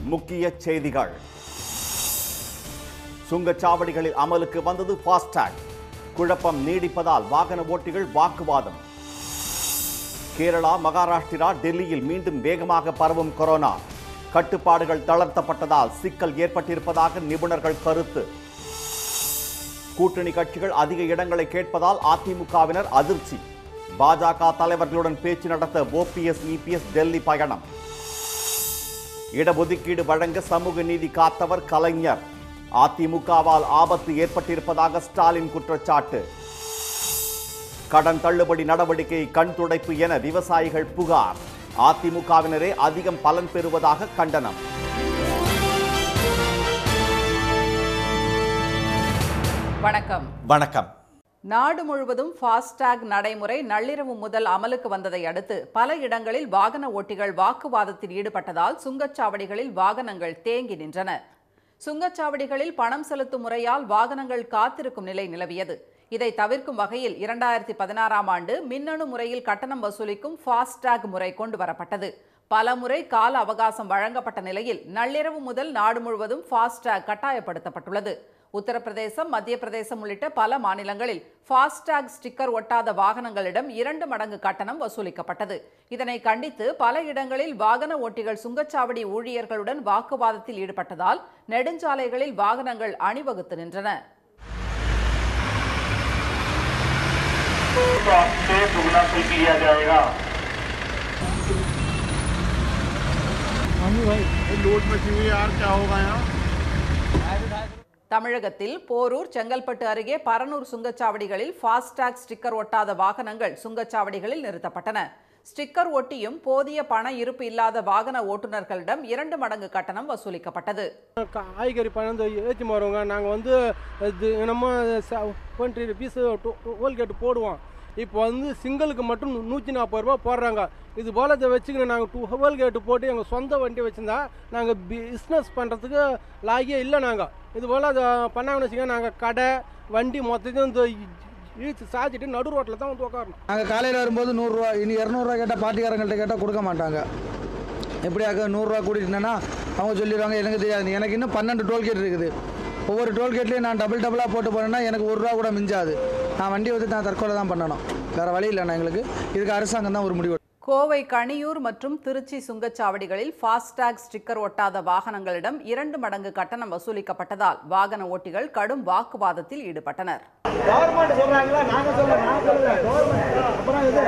முக்கிய செய்திகள் சுங்கச்சாவடிகளில் அமலுக்கு வந்தது ஃபாஸ்டாக் குழப்பம் நீடிப்பதால் வாகன ஓட்டிகள் வாக்குவாதம் கேரளா மகாராஷ்டிரா டெல்லியில் மீண்டும் வேகமாக பரவும் கொரோனா கட்டுப்பாடுகள் தளர்த்தப்பட்டதால் சிக்கல் ஏற்பட்டிருப்பதாக நிபுணர்கள் கருத்து கூட்டணி கட்சிகள் அதிக இடங்களை கேட்பதால் அதிமுகவினர் அதிர்ச்சி பாஜக தலைவர்களுடன் பேச்சு நடத்த ஓபிஎஸ் இபிஎஸ் டெல்லி பயணம் இடஒதுக்கீடு வழங்க சமூக நீதி காத்தவர் கலைஞர் அதிமுகவால் ஆபத்து ஏற்பட்டிருப்பதாக ஸ்டாலின் குற்றச்சாட்டு கடன் தள்ளுபடி நடவடிக்கை கண் துடைப்பு என விவசாயிகள் புகார் அதிமுகவினரே அதிகம் பலன் பெறுவதாக கண்டனம் வணக்கம் வணக்கம் நாடு முழுவதும் ஃபாஸ்டாக் நடைமுறை நள்ளிரவு முதல் அமலுக்கு வந்ததை அடுத்து பல இடங்களில் வாகன ஓட்டிகள் வாக்குவாதத்தில் ஈடுபட்டதால் சுங்கச்சாவடிகளில் வாகனங்கள் தேங்கி நின்றன சுங்கச்சாவடிகளில் பணம் செலுத்தும் முறையால் வாகனங்கள் காத்திருக்கும் நிலை நிலவியது இதை தவிர்க்கும் வகையில் இரண்டாயிரத்தி பதினாறாம் ஆண்டு மின்னணு முறையில் கட்டணம் வசூலிக்கும் ஃபாஸ்டாக் முறை கொண்டு வரப்பட்டது பல முறை கால அவகாசம் வழங்கப்பட்ட நிலையில் நள்ளிரவு முதல் நாடு முழுவதும் ஃபாஸ்டாக் கட்டாயப்படுத்தப்பட்டுள்ளது உத்தரப்பிரதேசம் மத்திய பிரதேசம் உள்ளிட்ட பல மாநிலங்களில் ஃபாஸ்டாக் ஸ்டிக்கர் ஒட்டாத வாகனங்களிடம் இரண்டு மடங்கு கட்டணம் வசூலிக்கப்பட்டது இதனை கண்டித்து பல இடங்களில் வாகன ஓட்டிகள் சுங்கச்சாவடி ஊழியர்களுடன் வாக்குவாதத்தில் ஈடுபட்டதால் நெடுஞ்சாலைகளில் வாகனங்கள் அணிவகுத்து நின்றன तो आपसे दुगना शुल्क लिया जाएगा लोड मची हुई यार क्या होगा यहाँ தமிழகத்தில் போரூர் செங்கல்பட்டு அருகே பரனூர் சுங்கச்சாவடிகளில் ஃபாஸ்டாக் ஸ்டிக்கர் ஒட்டாத வாகனங்கள் சுங்கச்சாவடிகளில் நிறுத்தப்பட்டன ஸ்டிக்கர் ஒட்டியும் போதிய பண இருப்பு இல்லாத வாகன ஓட்டுநர்களிடம் இரண்டு மடங்கு கட்டணம் வசூலிக்கப்பட்டது காய்கறி பழம் ஏற்றி வரவங்க நாங்கள் வந்து இது நம்ம டுவெண்ட்டி ருபீஸ் ஹோல்கேட் போடுவோம் இப்போ வந்து சிங்கிளுக்கு மட்டும் நூற்றி நாற்பது ரூபா போடுறாங்க இது போல் இதை வச்சுக்கின்னு நாங்கள் டூ ஹோல்கேட்டு போட்டு எங்கள் சொந்த வண்டி வச்சுருந்தா நாங்கள் பிஸ்னஸ் பண்ணுறதுக்கு லாகியே இல்லை நாங்கள் இது போல் அதை பண்ணாங்கன்னு வச்சுக்கோங்க நாங்கள் கடை வண்டி மொத்தத்தையும் இந்த இழுத்து சாய்ச்சிட்டு நடு ரோட்டில் தான் வந்து உட்காரணும் நாங்கள் காலையில் வரும்போது நூறுரூவா இனி இரநூறுவா கேட்டால் பார்ட்டிக்காரங்கள்ட்ட கேட்டால் கொடுக்க மாட்டாங்க எப்படியாக்க நூறுரூவா கூட்டிட்டுனா அவங்க சொல்லிடுவாங்க எனக்கு தெரியாது எனக்கு இன்னும் பன்னெண்டு டோல்கேட் இருக்குது ஒவ்வொரு டோல்கேட்லேயும் நான் டபுள் டபுளாக போட்டு போனேன்னா எனக்கு ஒரு ரூபா கூட மிஞ்சாது நான் வண்டி வந்து நான் தற்கொலை தான் பண்ணணும் வேறு வழி இல்லைண்ணா எங்களுக்கு இதுக்கு அரசாங்கம் தான் ஒரு முடிவு கோவை கணியூர் மற்றும் திருச்சி சுங்கச்சாவடிகளில் ஃபாஸ்டாக் ஸ்டிக்கர் ஒட்டாத வாகனங்களிடம் இரண்டு மடங்கு கட்டணம் வசூலிக்கப்பட்டதால் வாகன ஓட்டிகள் கடும் வாக்குவாதத்தில் ஈடுபட்டனர் கவர்மெண்ட் சொல்றாங்களா நாங்க சொல்ல நான் சொல்லல கவர்மெண்ட் அப்புறம் இது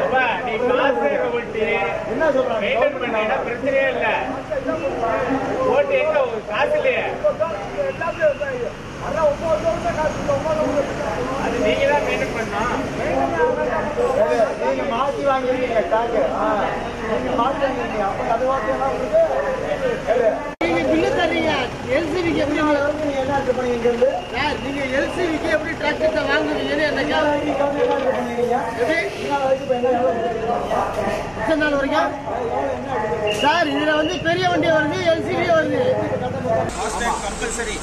என்ன சொல்றாங்க பிரச்சனையே இல்ல ஓட்டு எங்க காசு இல்லையே அதான் ஒன்பது வருஷம் காசு இல்லை, ஒன்பது வருஷம் அது நீங்க தான் மெயின்டைன் பண்ணணும் நீங்க மாத்தி வாங்கிருக்கீங்க ஸ்டாக்கு நீங்க மாத்தி வாங்கிருக்கீங்க அப்ப அது வார்த்தையெல்லாம் உங்களுக்கு நீங்க பில்லு தர்றீங்க எல்சிவிக்கு எப்படி நாலு வருஷம் நீங்க என்ன இது பண்ணீங்க இங்க இருந்து சார் நீங்க எல்சிவிக்கு எப்படி டிராக்டர் வாங்குவீங்கன்னு என்ன நாலு வரைக்கும் கம்மி தான் இது பண்ணுவீங்க நாலு வரைக்கும் இப்ப என்ன எவ்வளவு எத்தனை நாள் வரைக்கும் சார் இதுல வந்து பெரிய வண்டி வருது எல்சிவி வருது கம்பல்சரி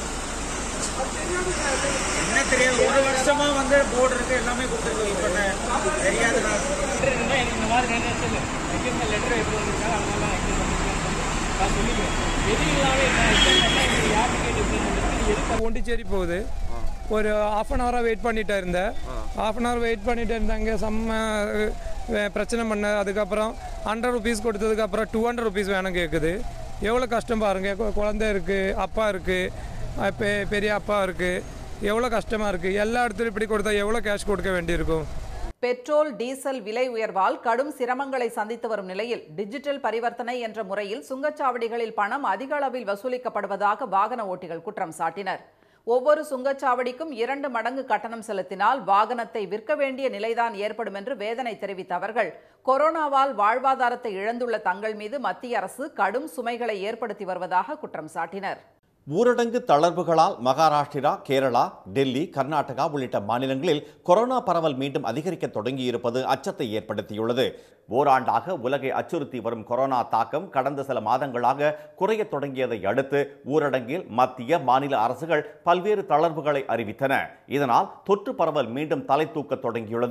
என்ன தெரியாது ஒரு வருஷமா வந்து போர்டு இருக்கு எல்லாமே கொடுத்துருக்கு இப்ப நான் தெரியாது எனக்கு இந்த மாதிரி நிறைய சொல்லு வைக்கிற லெட்டர் எப்படி வந்துருக்காங்க அதனால வைக்கிற நான் சொல்லிக்குவேன் எது இல்லாமல் ஒண்டிச்சேரி போகுது ஒரு ஆஃப் அன் ஹவராக வெயிட் பண்ணிட்டு இருந்தேன் ஆஃப் அன் ஹவர் வெயிட் பண்ணிட்டு இருந்தாங்க செம்ம அஹ், பிரச்சனை பண்ண அதுக்கப்புறம் ஹண்ட்ரட் ருபீஸ் கொடுத்ததுக்கப்புறம் டூ ஹண்ட்ரட் ருபீஸ் வேணும் கேட்குது எவ்வளோ கஷ்டம் பாருங்க கு- குழந்தை இருக்குது அப்பா இருக்குது பெ பெரிய அப்பா இருக்குது எவ்வளோ கஷ்டமாக இருக்குது எல்லா இடத்துலையும் இப்படி கொடுத்தா எவ்வளோ கேஷ் கொடுக்க வேண்டியிருக்கும் பெட்ரோல் டீசல் விலை உயர்வால் கடும் சிரமங்களை சந்தித்து வரும் நிலையில் டிஜிட்டல் பரிவர்த்தனை என்ற முறையில் சுங்கச்சாவடிகளில் பணம் அதிக அளவில் வசூலிக்கப்படுவதாக வாகன ஓட்டிகள் குற்றம் சாட்டினர் ஒவ்வொரு சுங்கச்சாவடிக்கும் இரண்டு மடங்கு கட்டணம் செலுத்தினால் வாகனத்தை விற்க வேண்டிய நிலைதான் ஏற்படும் என்று வேதனை தெரிவித்த அவர்கள் கொரோனாவால் வாழ்வாதாரத்தை இழந்துள்ள தங்கள் மீது மத்திய அரசு கடும் சுமைகளை ஏற்படுத்தி வருவதாக குற்றம் சாட்டினர் ஊரடங்கு தளர்வுகளால் மகாராஷ்டிரா கேரளா டெல்லி கர்நாடகா உள்ளிட்ட மாநிலங்களில் கொரோனா பரவல் மீண்டும் அதிகரிக்க தொடங்கியிருப்பது அச்சத்தை ஏற்படுத்தியுள்ளது ஓராண்டாக உலகை அச்சுறுத்தி வரும் கொரோனா தாக்கம் கடந்த சில மாதங்களாக குறையத் தொடங்கியதை அடுத்து ஊரடங்கில் மத்திய மாநில அரசுகள் பல்வேறு தளர்வுகளை அறிவித்தன இதனால் தொற்று பரவல் மீண்டும் தலை தூக்கத் தொடங்கியுள்ளது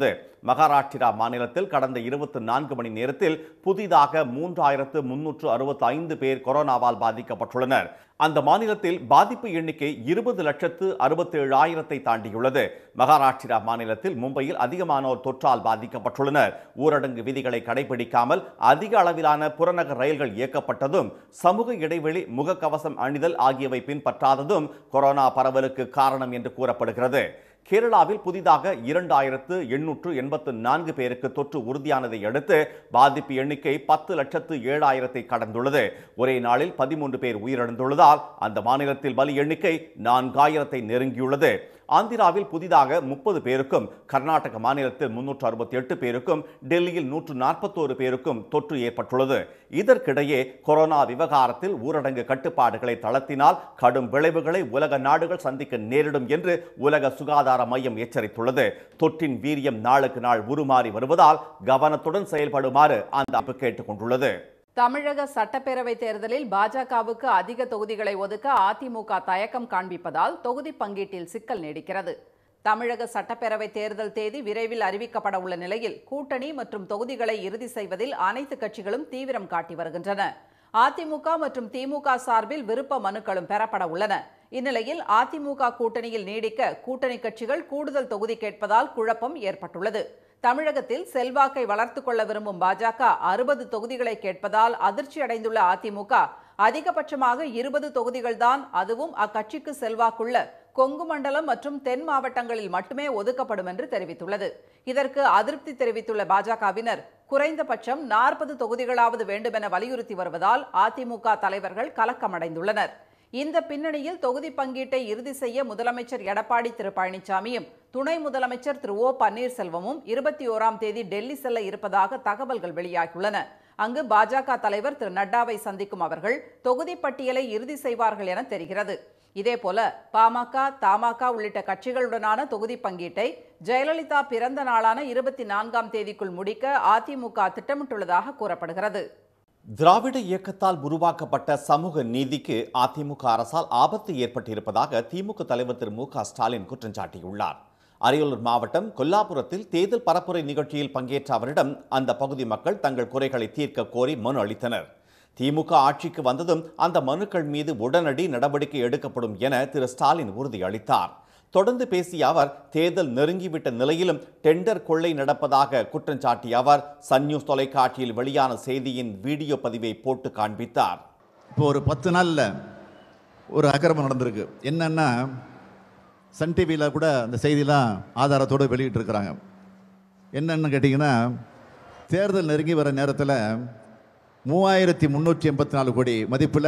மகாராஷ்டிரா மாநிலத்தில் கடந்த இருபத்தி நான்கு மணி நேரத்தில் புதிதாக மூன்றாயிரத்து முன்னூற்று அறுபத்தி ஐந்து பேர் கொரோனாவால் பாதிக்கப்பட்டுள்ளனர் அந்த மாநிலத்தில் பாதிப்பு எண்ணிக்கை இருபது லட்சத்து அறுபத்தேழாயிரத்தை தாண்டியுள்ளது மகாராஷ்டிரா மாநிலத்தில் மும்பையில் அதிகமானோர் தொற்றால் பாதிக்கப்பட்டுள்ளனர் ஊரடங்கு விதிகளை கடைபிடிக்காமல் அதிக அளவிலான புறநகர் ரயில்கள் இயக்கப்பட்டதும் சமூக இடைவெளி முகக்கவசம் அணிதல் ஆகியவை பின்பற்றாததும் கொரோனா பரவலுக்கு காரணம் என்று கூறப்படுகிறது கேரளாவில் புதிதாக இரண்டாயிரத்து எண்ணூற்று எண்பத்து நான்கு பேருக்கு தொற்று உறுதியானதை அடுத்து பாதிப்பு எண்ணிக்கை பத்து லட்சத்து ஏழாயிரத்தை கடந்துள்ளது ஒரே நாளில் பதிமூன்று பேர் உயிரிழந்துள்ளதால் அந்த மாநிலத்தில் பலி எண்ணிக்கை நான்காயிரத்தை நெருங்கியுள்ளது ஆந்திராவில் புதிதாக முப்பது பேருக்கும் கர்நாடக மாநிலத்தில் முன்னூற்று அறுபத்தி எட்டு பேருக்கும் டெல்லியில் நூற்று நாற்பத்தோரு பேருக்கும் தொற்று ஏற்பட்டுள்ளது இதற்கிடையே கொரோனா விவகாரத்தில் ஊரடங்கு கட்டுப்பாடுகளை தளர்த்தினால் கடும் விளைவுகளை உலக நாடுகள் சந்திக்க நேரிடும் என்று உலக சுகாதார மையம் எச்சரித்துள்ளது தொற்றின் வீரியம் நாளுக்கு நாள் உருமாறி வருவதால் கவனத்துடன் செயல்படுமாறு அந்த அமைப்பு கேட்டுக் கொண்டுள்ளது தமிழக சட்டப்பேரவை தேர்தலில் பாஜகவுக்கு அதிக தொகுதிகளை ஒதுக்க அதிமுக தயக்கம் காண்பிப்பதால் தொகுதி பங்கீட்டில் சிக்கல் நீடிக்கிறது தமிழக சட்டப்பேரவை தேர்தல் தேதி விரைவில் அறிவிக்கப்பட உள்ள நிலையில் கூட்டணி மற்றும் தொகுதிகளை இறுதி செய்வதில் அனைத்து கட்சிகளும் தீவிரம் காட்டி வருகின்றன அதிமுக மற்றும் திமுக சார்பில் விருப்ப மனுக்களும் பெறப்பட உள்ளன இந்நிலையில் அதிமுக கூட்டணியில் நீடிக்க கூட்டணி கட்சிகள் கூடுதல் தொகுதி கேட்பதால் குழப்பம் ஏற்பட்டுள்ளது தமிழகத்தில் செல்வாக்கை வளர்த்துக் கொள்ள விரும்பும் பாஜக அறுபது தொகுதிகளை கேட்பதால் அதிர்ச்சி அடைந்துள்ள அதிமுக அதிகபட்சமாக இருபது தொகுதிகள்தான் அதுவும் அக்கட்சிக்கு செல்வாக்குள்ள கொங்கு மண்டலம் மற்றும் தென் மாவட்டங்களில் மட்டுமே ஒதுக்கப்படும் என்று தெரிவித்துள்ளது இதற்கு அதிருப்தி தெரிவித்துள்ள பாஜகவினர் குறைந்தபட்சம் நாற்பது தொகுதிகளாவது வேண்டுமென வலியுறுத்தி வருவதால் அதிமுக தலைவர்கள் கலக்கமடைந்துள்ளனர் இந்த பின்னணியில் தொகுதி பங்கீட்டை இறுதி செய்ய முதலமைச்சர் எடப்பாடி திரு பழனிசாமியும் துணை முதலமைச்சர் திரு ஓ பன்னீர்செல்வமும் இருபத்தி ஓராம் தேதி டெல்லி செல்ல இருப்பதாக தகவல்கள் வெளியாகியுள்ளன அங்கு பாஜக தலைவர் திரு நட்டாவை சந்திக்கும் அவர்கள் தொகுதி பட்டியலை இறுதி செய்வார்கள் என தெரிகிறது இதேபோல பாமக தமாக உள்ளிட்ட கட்சிகளுடனான தொகுதி பங்கீட்டை ஜெயலலிதா பிறந்த நாளான இருபத்தி நான்காம் தேதிக்குள் முடிக்க அதிமுக திட்டமிட்டுள்ளதாக கூறப்படுகிறது திராவிட இயக்கத்தால் உருவாக்கப்பட்ட சமூக நீதிக்கு அதிமுக அரசால் ஆபத்து ஏற்பட்டிருப்பதாக திமுக தலைவர் திரு மு க ஸ்டாலின் குற்றம் சாட்டியுள்ளார் அரியலூர் மாவட்டம் கொல்லாபுரத்தில் தேர்தல் பரப்புரை நிகழ்ச்சியில் பங்கேற்ற அவரிடம் அந்த பகுதி மக்கள் தங்கள் குறைகளை தீர்க்க கோரி மனு அளித்தனர் திமுக ஆட்சிக்கு வந்ததும் அந்த மனுக்கள் மீது உடனடி நடவடிக்கை எடுக்கப்படும் என திரு ஸ்டாலின் உறுதியளித்தார் தொடர்ந்து பேசிய அவர் தேர்தல் நெருங்கிவிட்ட நிலையிலும் டெண்டர் கொள்ளை நடப்பதாக குற்றம் சாட்டிய அவர் சன் நியூஸ் தொலைக்காட்சியில் வெளியான செய்தியின் வீடியோ பதிவை போட்டு காண்பித்தார் இப்போ ஒரு பத்து நாளில் ஒரு அக்கிரமம் நடந்திருக்கு என்னன்னா சன் டிவியில் கூட அந்த செய்திலாம் ஆதாரத்தோடு வெளியிட்டிருக்கிறாங்க என்னன்னு கேட்டிங்கன்னா தேர்தல் நெருங்கி வர நேரத்தில் மூவாயிரத்தி முந்நூற்றி எண்பத்தி நாலு கோடி மதிப்பில்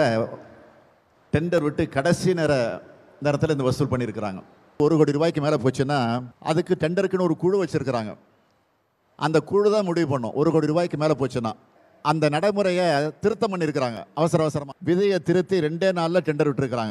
டெண்டர் விட்டு கடைசி நேர நேரத்தில் இந்த வசூல் பண்ணியிருக்கிறாங்க ஒரு கோடி ரூபாய்க்கு மேலே போச்சுன்னா அதுக்கு டெண்டருக்குன்னு ஒரு குழு வச்சுருக்கிறாங்க அந்த குழு தான் முடிவு பண்ணும் ஒரு கோடி ரூபாய்க்கு மேலே போச்சுன்னா அந்த நடைமுறையை திருத்தம் பண்ணியிருக்கிறாங்க அவசர அவசரமாக விதையை திருத்தி ரெண்டே நாளில் டெண்டர் விட்டுருக்கிறாங்க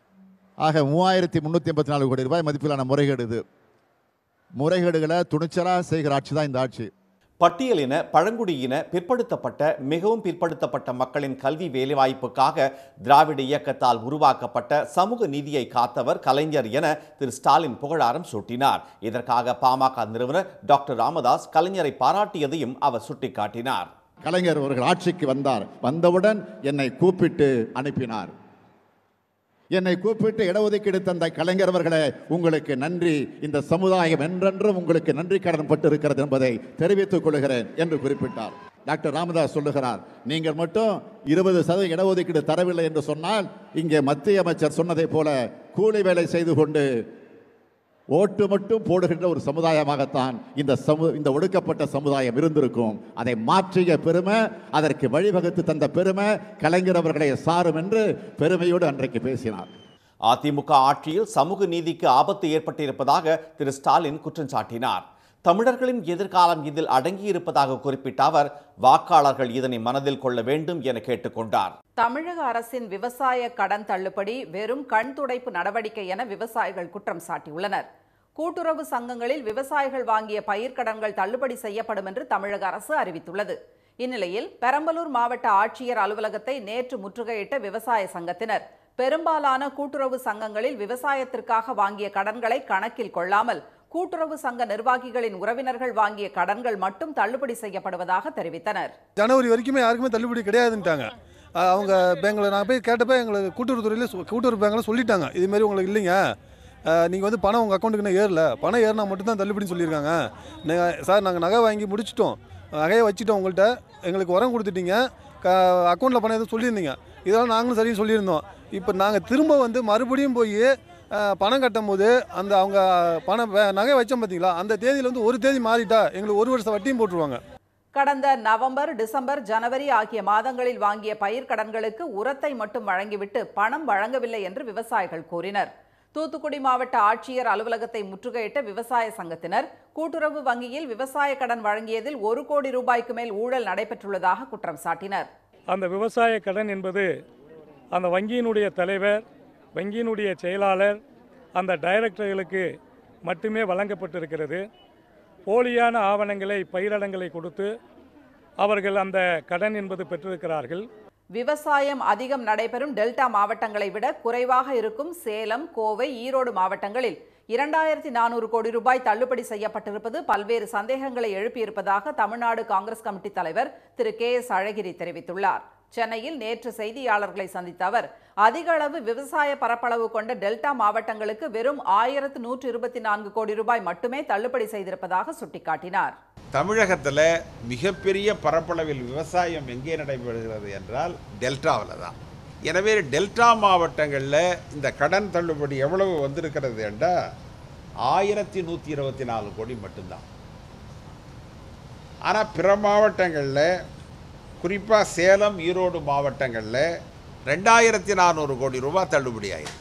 ஆக மூவாயிரத்தி முந்நூற்றி எண்பத்தி நாலு கோடி ரூபாய் மதிப்பிலான முறைகேடு இது முறைகேடுகளை துணிச்சலாக செய்கிற ஆட்சி தான் இந்த ஆட்சி பட்டியலின பழங்குடியின பிற்படுத்தப்பட்ட மிகவும் பிற்படுத்தப்பட்ட மக்களின் கல்வி வேலைவாய்ப்புக்காக திராவிட இயக்கத்தால் உருவாக்கப்பட்ட சமூக நீதியை காத்தவர் கலைஞர் என திரு ஸ்டாலின் புகழாரம் சூட்டினார் இதற்காக பாமக நிறுவனர் டாக்டர் ராமதாஸ் கலைஞரை பாராட்டியதையும் அவர் சுட்டிக்காட்டினார் கலைஞர் அவர்கள் ஆட்சிக்கு வந்தார் வந்தவுடன் என்னை கூப்பிட்டு அனுப்பினார் என்னை கூப்பிட்டு இடஒதுக்கீடு தந்த கலைஞர் அவர்களே உங்களுக்கு நன்றி இந்த சமுதாயம் என்றென்றும் உங்களுக்கு நன்றி கடன் பட்டு இருக்கிறது என்பதை தெரிவித்துக் கொள்கிறேன் என்று குறிப்பிட்டார் டாக்டர் ராமதாஸ் சொல்லுகிறார் நீங்கள் மட்டும் இருபது சதவீத இடஒதுக்கீடு தரவில்லை என்று சொன்னால் இங்கே மத்திய அமைச்சர் சொன்னதைப் போல கூலி வேலை செய்து கொண்டு ஓட்டு மட்டும் போடுகின்ற ஒரு சமுதாயமாகத்தான் இந்த சமு இந்த ஒடுக்கப்பட்ட சமுதாயம் இருந்திருக்கும் அதை மாற்றிய பெருமை அதற்கு வழிவகுத்து தந்த பெருமை கலைஞர் அவர்களை சாரும் என்று பெருமையோடு அன்றைக்கு பேசினார் அதிமுக ஆட்சியில் சமூக நீதிக்கு ஆபத்து ஏற்பட்டிருப்பதாக திரு ஸ்டாலின் குற்றம் சாட்டினார் தமிழர்களின் எதிர்காலம் இதில் அடங்கியிருப்பதாக குறிப்பிட்ட அவர் வாக்காளர்கள் இதனை மனதில் கொள்ள வேண்டும் என கேட்டுக்கொண்டார் தமிழக அரசின் விவசாய கடன் தள்ளுபடி வெறும் கண் துடைப்பு நடவடிக்கை என விவசாயிகள் குற்றம் சாட்டியுள்ளனர் கூட்டுறவு சங்கங்களில் விவசாயிகள் வாங்கிய பயிர்க்கடன்கள் தள்ளுபடி செய்யப்படும் என்று தமிழக அரசு அறிவித்துள்ளது இந்நிலையில் பெரம்பலூர் மாவட்ட ஆட்சியர் அலுவலகத்தை நேற்று முற்றுகையிட்ட விவசாய சங்கத்தினர் பெரும்பாலான கூட்டுறவு சங்கங்களில் விவசாயத்திற்காக வாங்கிய கடன்களை கணக்கில் கொள்ளாமல் கூட்டுறவு சங்க நிர்வாகிகளின் உறவினர்கள் வாங்கிய கடன்கள் மட்டும் தள்ளுபடி செய்யப்படுவதாக தெரிவித்தனர் ஜனவரி வரைக்குமே யாருக்குமே தள்ளுபடி கிடையாதுன்ட்டாங்க அஹ் அவங்க பேங்கில் நான் போய் கேட்டப்ப எங்களுக்கு கூட்டுறவுத்துறையில் சொ- கூட்டுறவு பேங்கில் சொல்லிட்டாங்க இதுமாரி உங்களுக்கு இல்லைங்க நீங்கள் வந்து பணம் உங்கள் அக்கௌண்ட்டுக்கு இன்னும் ஏறல பணம் ஏறினா மட்டும்தான் தள்ளுபடின்னு சொல்லியிருக்காங்க நீங்கள் சார் நாங்கள் நகை வாங்கி முடிச்சிட்டோம் நகையை வச்சுட்டோம் உங்கள்கிட்ட எங்களுக்கு உரம் கொடுத்துட்டீங்க க அக்கௌண்ட்டில் பணம் எதுவும் சொல்லியிருந்தீங்க இதெல்லாம் நாங்களும் சரின்னு சொல்லியிருந்தோம் இப்போ நாங்கள் திரும்ப வந்து மறுபடியும் போய் அஹ், பணம் கட்டும் போது அந்த அவங்க பணம் வே- நகை வச்சோம் பார்த்தீங்களா அந்த தேதியில் வந்து ஒரு தேதி மாறிட்டா எங்களுக்கு ஒரு வருஷம் வட்டியும் போட்டுருவாங்க கடந்த நவம்பர் டிசம்பர் ஜனவரி ஆகிய மாதங்களில் வாங்கிய பயிர்க்கடன்களுக்கு உரத்தை மட்டும் வழங்கிவிட்டு பணம் வழங்கவில்லை என்று விவசாயிகள் கூறினர் தூத்துக்குடி மாவட்ட ஆட்சியர் அலுவலகத்தை முற்றுகையிட்ட விவசாய சங்கத்தினர் கூட்டுறவு வங்கியில் விவசாய கடன் வழங்கியதில் ஒரு கோடி ரூபாய்க்கு மேல் ஊழல் நடைபெற்றுள்ளதாக குற்றம் சாட்டினர் அந்த விவசாய கடன் என்பது அந்த வங்கியினுடைய தலைவர் வங்கியினுடைய செயலாளர் அந்த டைரக்டர்களுக்கு மட்டுமே வழங்கப்பட்டிருக்கிறது போலியான ஆவணங்களை பயிரடங்களை கொடுத்து அவர்கள் அந்த கடன் என்பது பெற்றிருக்கிறார்கள் விவசாயம் அதிகம் நடைபெறும் டெல்டா மாவட்டங்களை விட குறைவாக இருக்கும் சேலம் கோவை ஈரோடு மாவட்டங்களில் இரண்டாயிரத்தி நானூறு கோடி ரூபாய் தள்ளுபடி செய்யப்பட்டிருப்பது பல்வேறு சந்தேகங்களை எழுப்பியிருப்பதாக தமிழ்நாடு காங்கிரஸ் கமிட்டி தலைவர் திரு கே எஸ் அழகிரி தெரிவித்துள்ளார் சென்னையில் நேற்று செய்தியாளர்களை சந்தித்த அவர் அதிக அளவு விவசாய பரப்பளவு கொண்ட டெல்டா மாவட்டங்களுக்கு வெறும் ஆயிரத்து நூற்று இருபத்தி நான்கு கோடி ரூபாய் மட்டுமே தள்ளுபடி செய்திருப்பதாக சுட்டிக்காட்டினார் தமிழகத்தில் மிகப்பெரிய பரப்பளவில் விவசாயம் எங்கே நடைபெறுகிறது என்றால் டெல்டாவில் தான் எனவே டெல்டா மாவட்டங்களில் இந்த கடன் தள்ளுபடி எவ்வளவு வந்திருக்கிறது என்றால் ஆயிரத்தி நூற்றி இருபத்தி நாலு கோடி மட்டும்தான் ஆனால் பிற மாவட்டங்களில் குறிப்பாக சேலம் ஈரோடு மாவட்டங்களில் ரெண்டாயிரத்தி நானூறு கோடி ரூபாய் தள்ளுபடி ஆயிருக்கு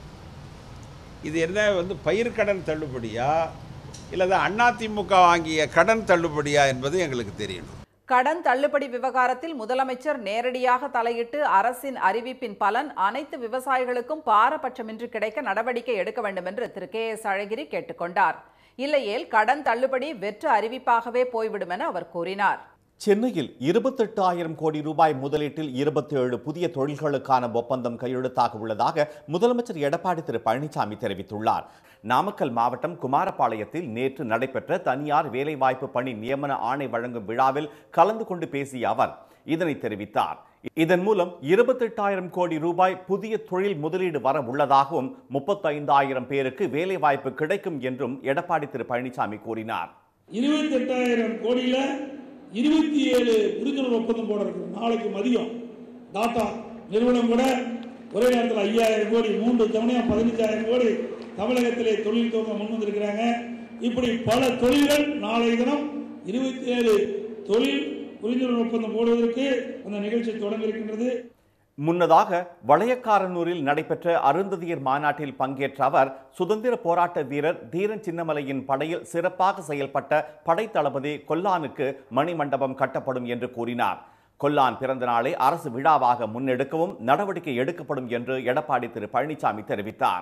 இது என்ன வந்து பயிர்க்கடன் தள்ளுபடியா இல்லது அதிமுக வாங்கிய கடன் தள்ளுபடியா என்பது எங்களுக்கு தெரியணும் கடன் தள்ளுபடி விவகாரத்தில் முதலமைச்சர் நேரடியாக தலையிட்டு அரசின் அறிவிப்பின் பலன் அனைத்து விவசாயிகளுக்கும் பாரபட்சமின்றி கிடைக்க நடவடிக்கை எடுக்க வேண்டும் என்று திரு கே எஸ் அழகிரி கேட்டுக்கொண்டார் இல்லையேல் கடன் தள்ளுபடி வெற்று அறிவிப்பாகவே போய்விடும் என அவர் கூறினார் சென்னையில் இருபத்தெட்டாயிரம் கோடி ரூபாய் முதலீட்டில் இருபத்தி ஏழு புதிய தொழில்களுக்கான ஒப்பந்தம் கையெழுத்தாக உள்ளதாக முதலமைச்சர் எடப்பாடி திரு பழனிசாமி தெரிவித்துள்ளார் நாமக்கல் மாவட்டம் குமாரபாளையத்தில் நேற்று நடைபெற்ற தனியார் வேலைவாய்ப்பு பணி நியமன ஆணை வழங்கும் விழாவில் கலந்து கொண்டு பேசிய அவர் இதனை தெரிவித்தார் இதன் மூலம் இருபத்தெட்டாயிரம் கோடி ரூபாய் புதிய தொழில் முதலீடு வர உள்ளதாகவும் முப்பத்தைந்தாயிரம் பேருக்கு வேலைவாய்ப்பு கிடைக்கும் என்றும் எடப்பாடி திரு பழனிசாமி கூறினார் இருபத்தி எட்டாயிரம் கோடியில இருபத்தி ஏழு புரிந்துணர்வு ஒப்பந்தம் போட இருக்கு நாளைக்கு மதியம் டாடா நிறுவனம் கூட ஒரே நேரத்தில் ஐயாயிரம் கோடி மூன்று தவணையா பதினஞ்சாயிரம் கோடி தமிழகத்திலே தொழில் துவங்க முன் வந்திருக்கிறாங்க இப்படி பல தொழில்கள் நாளை தினம் இருபத்தி ஏழு தொழில் புரிந்துணர்வு ஒப்பந்தம் போடுவதற்கு அந்த நிகழ்ச்சி தொடங்க இருக்கின்றது முன்னதாக வளையக்காரனூரில் நடைபெற்ற அருந்ததியர் மாநாட்டில் பங்கேற்ற அவர் சுதந்திர போராட்ட வீரர் தீரன் சின்னமலையின் படையில் சிறப்பாக செயல்பட்ட படைத்தளபதி கொல்லானுக்கு மணிமண்டபம் கட்டப்படும் என்று கூறினார் கொல்லான் பிறந்த நாளை அரசு விழாவாக முன்னெடுக்கவும் நடவடிக்கை எடுக்கப்படும் என்று எடப்பாடி திரு பழனிசாமி தெரிவித்தார்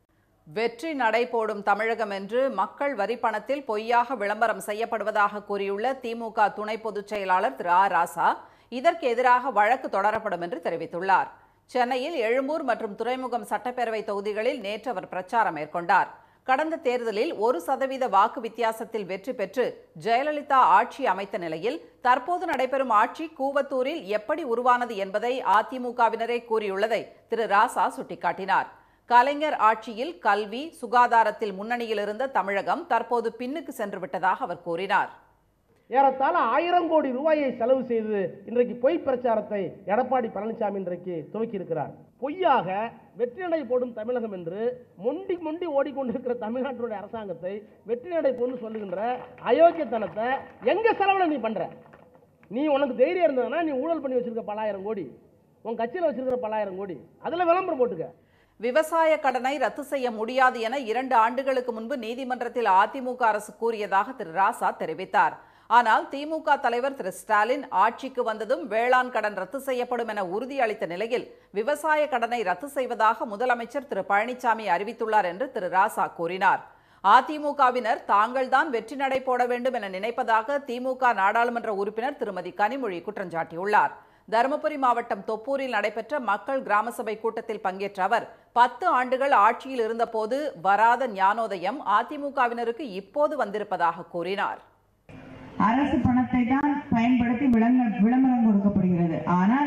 வெற்றி நடை போடும் தமிழகம் என்று மக்கள் வரி பணத்தில் பொய்யாக விளம்பரம் செய்யப்படுவதாக கூறியுள்ள திமுக துணை பொதுச் செயலாளர் திரு ஆ ராசா இதற்கு எதிராக வழக்கு தொடரப்படும் என்று தெரிவித்துள்ளார் சென்னையில் எழும்பூர் மற்றும் துறைமுகம் சட்டப்பேரவை தொகுதிகளில் நேற்று அவர் பிரச்சாரம் மேற்கொண்டார் கடந்த தேர்தலில் ஒரு சதவீத வாக்கு வித்தியாசத்தில் வெற்றி பெற்று ஜெயலலிதா ஆட்சி அமைத்த நிலையில் தற்போது நடைபெறும் ஆட்சி கூவத்தூரில் எப்படி உருவானது என்பதை அதிமுகவினரே கூறியுள்ளதை திரு ராசா சுட்டிக்காட்டினார் கலைஞர் ஆட்சியில் கல்வி சுகாதாரத்தில் முன்னணியில் இருந்த தமிழகம் தற்போது பின்னுக்கு சென்று விட்டதாக அவர் கூறினார் ஏறத்தாழ ஆயிரம் கோடி ரூபாயை செலவு செய்து இன்றைக்கு பொய் பிரச்சாரத்தை எடப்பாடி பழனிசாமி இன்றைக்கு துவக்கி இருக்கிறார் பொய்யாக வெற்றி நடை போடும் தமிழகம் என்று மொண்டி மொண்டி ஓடிக்கொண்டிருக்கிற தமிழ்நாட்டுடைய அரசாங்கத்தை வெற்றி நடை போன்னு சொல்லுகின்ற அயோக்கியத்தனத்தை எங்க செலவுல நீ பண்ற நீ உனக்கு தைரியம் இருந்ததுன்னா நீ ஊழல் பண்ணி வச்சிருக்க பலாயிரம் கோடி உன் கட்சியில் வச்சிருக்கிற பலாயிரம் கோடி அதுல விளம்பரம் போட்டுக்க விவசாய கடனை ரத்து செய்ய முடியாது என இரண்டு ஆண்டுகளுக்கு முன்பு நீதிமன்றத்தில் அதிமுக அரசு கூறியதாக திரு ராசா தெரிவித்தார் ஆனால் திமுக தலைவர் திரு ஸ்டாலின் ஆட்சிக்கு வந்ததும் வேளாண் கடன் ரத்து செய்யப்படும் என உறுதியளித்த நிலையில் விவசாய கடனை ரத்து செய்வதாக முதலமைச்சர் திரு பழனிசாமி அறிவித்துள்ளார் என்று திரு ராசா கூறினார் அதிமுகவினர் தாங்கள்தான் வெற்றி நடை போட வேண்டும் என நினைப்பதாக திமுக நாடாளுமன்ற உறுப்பினர் திருமதி கனிமொழி குற்றஞ்சாட்டியுள்ளார் தருமபுரி மாவட்டம் தொப்பூரில் நடைபெற்ற மக்கள் கிராம சபை கூட்டத்தில் பங்கேற்ற அவர் பத்து ஆண்டுகள் ஆட்சியில் இருந்தபோது வராத ஞானோதயம் அதிமுகவினருக்கு இப்போது வந்திருப்பதாக கூறினார் அரசு பணத்தை தான் பயன்படுத்தி விளங்க விளம்பரம் கொடுக்கப்படுகிறது ஆனால்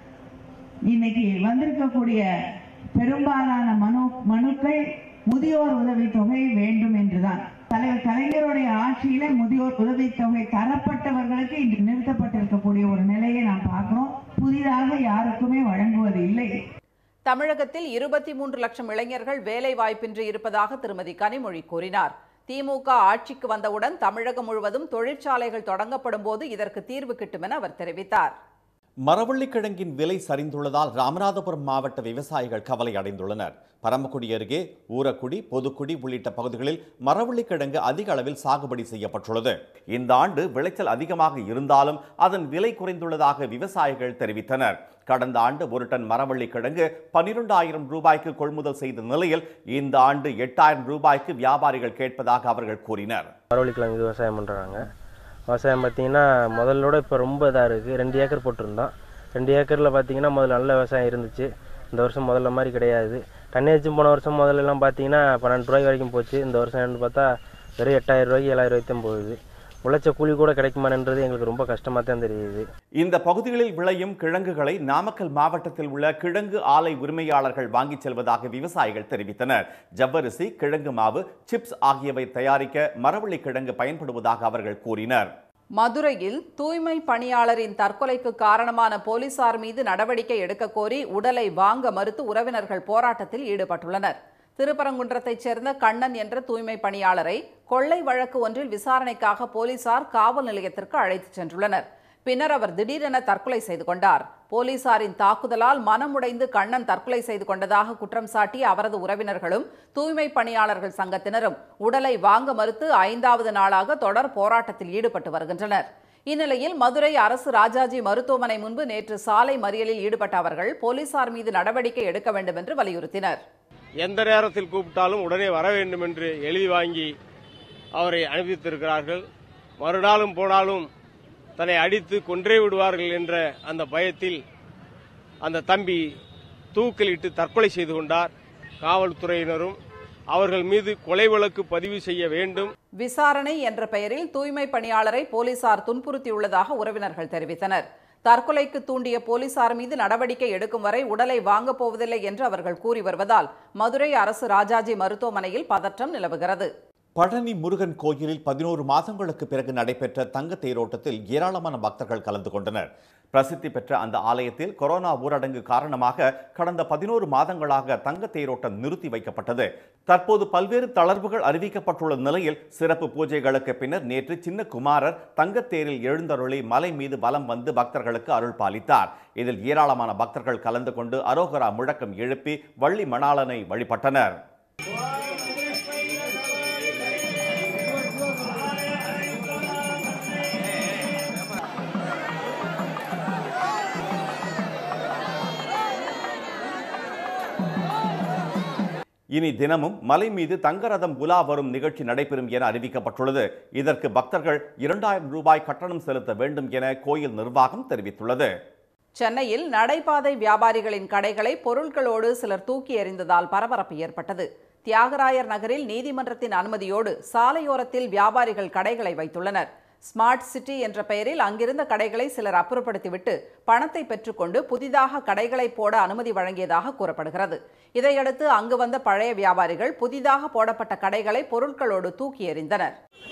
இன்னைக்கு வந்திருக்கக்கூடிய பெரும்பாலான மனு மனுக்கள் முதியோர் உதவித்தொகை வேண்டும் என்றுதான் தலைவர் கலைஞருடைய ஆட்சியில முதியோர் உதவித்தொகை தரப்பட்டவர்களுக்கு இன்று நிறுத்தப்பட்டிருக்கக்கூடிய ஒரு நிலையை நாம் பார்க்கிறோம் புதிதாக யாருக்குமே வழங்குவது இல்லை தமிழகத்தில் இருபத்தி மூன்று லட்சம் இளைஞர்கள் வேலை வாய்ப்பின்றி இருப்பதாக திருமதி கனிமொழி கூறினார் திமுக ஆட்சிக்கு வந்தவுடன் தமிழகம் முழுவதும் தொழிற்சாலைகள் தொடங்கப்படும் போது இதற்கு தீர்வு கிட்டும் என அவர் தெரிவித்தார் மரவள்ளிக்கிழங்கின் விலை சரிந்துள்ளதால் ராமநாதபுரம் மாவட்ட விவசாயிகள் கவலை அடைந்துள்ளனர் பரமக்குடி அருகே ஊரக்குடி பொதுக்குடி உள்ளிட்ட பகுதிகளில் மரவள்ளிக்கிழங்கு அதிக அளவில் சாகுபடி செய்யப்பட்டுள்ளது இந்த ஆண்டு விளைச்சல் அதிகமாக இருந்தாலும் அதன் விலை குறைந்துள்ளதாக விவசாயிகள் தெரிவித்தனர் கடந்த ஆண்டு ஒரு டன் மரவள்ளிக்கிழங்கு பனிரெண்டாயிரம் ரூபாய்க்கு கொள்முதல் செய்த நிலையில் இந்த ஆண்டு எட்டாயிரம் ரூபாய்க்கு வியாபாரிகள் கேட்பதாக அவர்கள் கூறினர் மரவள்ளிக்கிழங்கு விவசாயம் பண்ணுறாங்க விவசாயம் பார்த்தீங்கன்னா முதல்லோட இப்போ ரொம்ப இதாக இருக்குது ரெண்டு ஏக்கர் போட்டிருந்தோம் ரெண்டு ஏக்கரில் பார்த்தீங்கன்னா முதல்ல நல்ல விவசாயம் இருந்துச்சு இந்த வருஷம் முதல்ல மாதிரி கிடையாது டன்னேஜும் போன வருஷம் முதல்ல எல்லாம் பார்த்தீங்கன்னா பன்னெண்டு ரூபாய் வரைக்கும் போச்சு இந்த வருஷம் என்னன்னு பார்த்தா வெறும் எட்டாயிரம் ரூபாய்க்கு ஏழாயிரம் ரூபாய்க்கு தான் போகுது உழைச்ச கூலி கூட கிடைக்குமான்றது எங்களுக்கு ரொம்ப கஷ்டமாக தான் தெரியுது இந்த பகுதிகளில் விளையும் கிழங்குகளை நாமக்கல் மாவட்டத்தில் உள்ள கிழங்கு ஆலை உரிமையாளர்கள் வாங்கிச் செல்வதாக விவசாயிகள் தெரிவித்தனர் ஜவ்வரிசி கிழங்கு மாவு சிப்ஸ் ஆகியவை தயாரிக்க மரவள்ளி கிழங்கு பயன்படுவதாக அவர்கள் கூறினர் மதுரையில் தூய்மை பணியாளரின் தற்கொலைக்கு காரணமான போலீசார் மீது நடவடிக்கை எடுக்க கோரி உடலை வாங்க மறுத்து உறவினர்கள் போராட்டத்தில் ஈடுபட்டுள்ளனர் திருப்பரங்குன்றத்தைச் சேர்ந்த கண்ணன் என்ற தூய்மை பணியாளரை கொள்ளை வழக்கு ஒன்றில் விசாரணைக்காக போலீசார் காவல் நிலையத்திற்கு அழைத்துச் சென்றுள்ளனர் பின்னர் அவர் திடீரென தற்கொலை செய்து கொண்டார் போலீசாரின் தாக்குதலால் மனமுடைந்து கண்ணன் தற்கொலை செய்து கொண்டதாக குற்றம் சாட்டி அவரது உறவினர்களும் தூய்மை பணியாளர்கள் சங்கத்தினரும் உடலை வாங்க மறுத்து ஐந்தாவது நாளாக தொடர் போராட்டத்தில் ஈடுபட்டு வருகின்றனர் இந்நிலையில் மதுரை அரசு ராஜாஜி மருத்துவமனை முன்பு நேற்று சாலை மறியலில் ஈடுபட்ட அவர்கள் போலீசார் மீது நடவடிக்கை எடுக்க வேண்டும் என்று வலியுறுத்தினர் எந்த நேரத்தில் கூப்பிட்டாலும் உடனே வர வேண்டும் என்று எழுதி வாங்கி அவரை அனுப்பித்திருக்கிறார்கள் மறுநாளும் போனாலும் தன்னை அடித்து கொன்றே விடுவார்கள் என்ற அந்த பயத்தில் அந்த தம்பி தூக்கிலிட்டு தற்கொலை செய்து கொண்டார் காவல்துறையினரும் அவர்கள் மீது கொலை வழக்கு பதிவு செய்ய வேண்டும் விசாரணை என்ற பெயரில் தூய்மை பணியாளரை போலீசார் துன்புறுத்தியுள்ளதாக உறவினர்கள் தெரிவித்தனர் தற்கொலைக்கு தூண்டிய போலீசார் மீது நடவடிக்கை எடுக்கும் வரை உடலை வாங்கப் போவதில்லை என்று அவர்கள் கூறி வருவதால் மதுரை அரசு ராஜாஜி மருத்துவமனையில் பதற்றம் நிலவுகிறது பழனி முருகன் கோயிலில் பதினோரு மாதங்களுக்கு பிறகு நடைபெற்ற தங்க தேரோட்டத்தில் ஏராளமான பக்தர்கள் கலந்து கொண்டனர் பிரசித்தி பெற்ற அந்த ஆலயத்தில் கொரோனா ஊரடங்கு காரணமாக கடந்த பதினோரு மாதங்களாக தங்க தேரோட்டம் நிறுத்தி வைக்கப்பட்டது தற்போது பல்வேறு தளர்வுகள் அறிவிக்கப்பட்டுள்ள நிலையில் சிறப்பு பூஜைகளுக்கு பின்னர் நேற்று சின்ன குமாரர் தங்கத்தேரில் எழுந்தருளி மலை மீது வலம் வந்து பக்தர்களுக்கு அருள் பாலித்தார் இதில் ஏராளமான பக்தர்கள் கலந்து கொண்டு அரோகரா முழக்கம் எழுப்பி வள்ளி மணாளனை வழிபட்டனர் இனி தினமும் மலை மீது தங்கரதம் உலா வரும் நிகழ்ச்சி நடைபெறும் என அறிவிக்கப்பட்டுள்ளது இதற்கு பக்தர்கள் இரண்டாயிரம் ரூபாய் கட்டணம் செலுத்த வேண்டும் என கோயில் நிர்வாகம் தெரிவித்துள்ளது சென்னையில் நடைபாதை வியாபாரிகளின் கடைகளை பொருட்களோடு சிலர் தூக்கி எறிந்ததால் பரபரப்பு ஏற்பட்டது தியாகராயர் நகரில் நீதிமன்றத்தின் அனுமதியோடு சாலையோரத்தில் வியாபாரிகள் கடைகளை வைத்துள்ளனர் ஸ்மார்ட் சிட்டி என்ற பெயரில் அங்கிருந்த கடைகளை சிலர் அப்புறப்படுத்திவிட்டு பணத்தை பெற்றுக்கொண்டு புதிதாக கடைகளை போட அனுமதி வழங்கியதாக கூறப்படுகிறது இதையடுத்து அங்கு வந்த பழைய வியாபாரிகள் புதிதாக போடப்பட்ட கடைகளை பொருட்களோடு தூக்கி எறிந்தனர்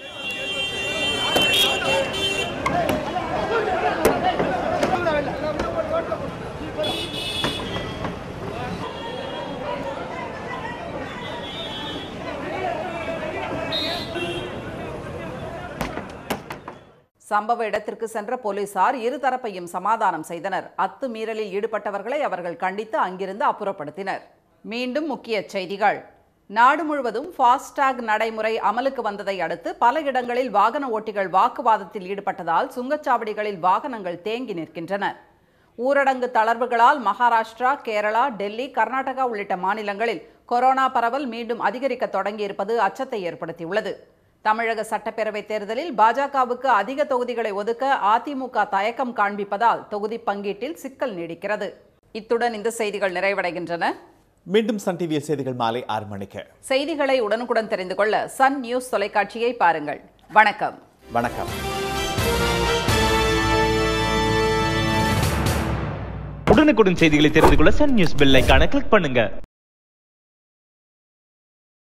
சம்பவ இடத்திற்கு சென்ற போலீசார் இருதரப்பையும் சமாதானம் செய்தனர் அத்துமீறலில் ஈடுபட்டவர்களை அவர்கள் கண்டித்து அங்கிருந்து அப்புறப்படுத்தினர் மீண்டும் முக்கிய செய்திகள் நாடு முழுவதும் ஃபாஸ்டாக் நடைமுறை அமலுக்கு வந்ததை அடுத்து பல இடங்களில் வாகன ஓட்டிகள் வாக்குவாதத்தில் ஈடுபட்டதால் சுங்கச்சாவடிகளில் வாகனங்கள் தேங்கி நிற்கின்றன ஊரடங்கு தளர்வுகளால் மகாராஷ்டிரா கேரளா டெல்லி கர்நாடகா உள்ளிட்ட மாநிலங்களில் கொரோனா பரவல் மீண்டும் அதிகரிக்க தொடங்கியிருப்பது அச்சத்தை ஏற்படுத்தியுள்ளது தமிழக சட்டப்பேரவை தேர்தலில் பாஜகவுக்கு அதிக தொகுதிகளை ஒதுக்க அதிமுக தயக்கம் காண்பிப்பதால் தொகுதி பங்கீட்டில் சிக்கல் நீடிக்கிறது இத்துடன் இந்த செய்திகள் நிறைவடைகின்றன மீண்டும் சன் டிவியில் செய்திகள் மாலை ஆறு மணிக்கு செய்திகளை உடனுக்குடன் தெரிந்து கொள்ள சன் நியூஸ் தொலைக்காட்சியை பாருங்கள் வணக்கம் வணக்கம் உடனுக்குடன் செய்திகளை தெரிந்து கொள்ள சன் நியூஸ் பெல் ஐகானை கிளிக் பண்ணுங்க